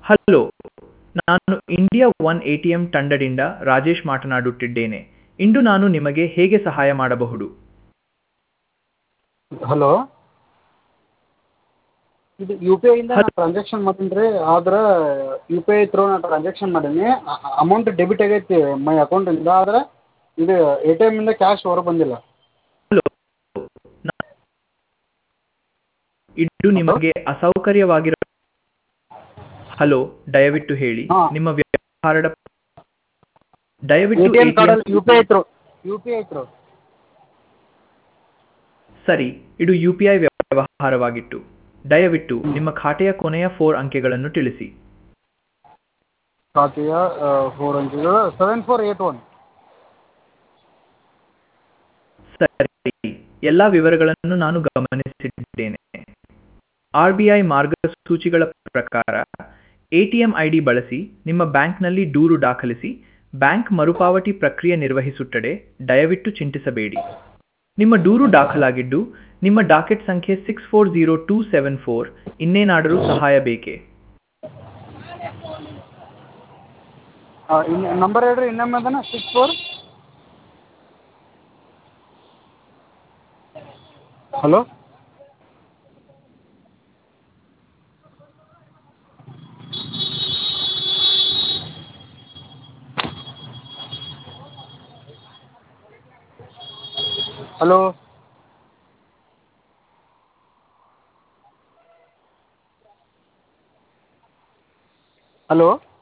Hello ನಾನು India one A T M ತಂಡದಿಂದ ರಾಜೇಶ್ ಮಾತನಾಡುತ್ತಿದ್ದೇನೆ ಇಂದು ನಾನು ನಿಮಗೆ ಹೇಗೆ ಸಹಾಯ ಮಾಡಬಹುದು ಹಲೋ ಇದು ಯು ಪಿ ಐಯಿಂದ ನಾನು ಟ್ರಾನ್ಸಾಕ್ಷನ್ ಮಾಡೀನಿ ರೀ ಆದ್ರೆ ಯು ಪಿ ಐ ತ್ರೂ ನಾನು ಟ್ರಾನ್ಸಾಕ್ಷನ್ ಮಾಡೀನಿ ಅಮೌಂಟ್ ಡೆಬಿಟ್ ಆಗೈತಿ ಮೈ ಅಕೌಂಟಿಂದ ಆದ್ರೆ ಇದು ಎ ಟಿ ಎಮ್ಮಿಂದ ಕ್ಯಾಶ್ ಹೊರಗೆ ಬಂದಿಲ್ಲ ಹಲೋ ಇದು ನಿಮಗೆ ಅಸೌಕರ್ಯವಾಗಿರ ಹಲೋ ದಯವಿಟ್ಟು ಹೇಳಿ ಹಾ. ನಿಮ್ಮ ವ್ಯವಹಾರದ ಎ ದಯವಿಟ್ಟು ಟಿ ಎಮ್ ATM ಕಾರ್ಡಲ್ಲಿ U P I through U P I through ಸರಿ ಇದು ಯು ಪಿ ಐ ವ್ಯವಹಾರವಾಗಿತ್ತು ದಯವಿಟ್ಟು ನಿಮ್ಮ ಖಾತೆಯ ಕೊನೆಯ ಫೋರ್ ಅಂಕೆಗಳನ್ನು ತಿಳಿಸಿ ಖಾತೆಯ ಫೋರ್ ಅಂಕೆಗಳು ಸೆವೆನ್ ಫೋರ್ ಏಟ್ ಒನ್ ಸರಿ ಎಲ್ಲ ವಿವರಗಳನ್ನು ನಾನು ಗಮನಿಸಿದ್ದೇನೆ ಆರ್ ಬಿ ಐ ಮಾರ್ಗಸೂಚಿಗಳ ಪ್ರಕಾರ ಎಟಿಎಂ ಐಡಿ ಬಳಸಿ ನಿಮ್ಮ ಬ್ಯಾಂಕ್ನಲ್ಲಿ ದೂರು ದಾಖಲಿಸಿ ಬ್ಯಾಂಕ್ ಮರುಪಾವತಿ ಪ್ರಕ್ರಿಯೆ ನಿರ್ವಹಿಸುತ್ತದೆ ದಯವಿಟ್ಟು ಚಿಂತಿಸಬೇಡಿ ನಿಮ್ಮ ದೂರು ದಾಖಲಾಗಿದ್ದು ನಿಮ್ಮ ಡಾಕೆಟ್ ಸಂಖ್ಯೆ six four zero two seven four ಇನ್ನೇನಾದರೂ ಸಹಾಯ ಬೇಕೇ ಇನ್ನು ನಂಬರ್ ಹೇಳ್ರಿ ಇನ್ನೊಮ್ಮೆ ಅದನ್ನ six four hello hello hello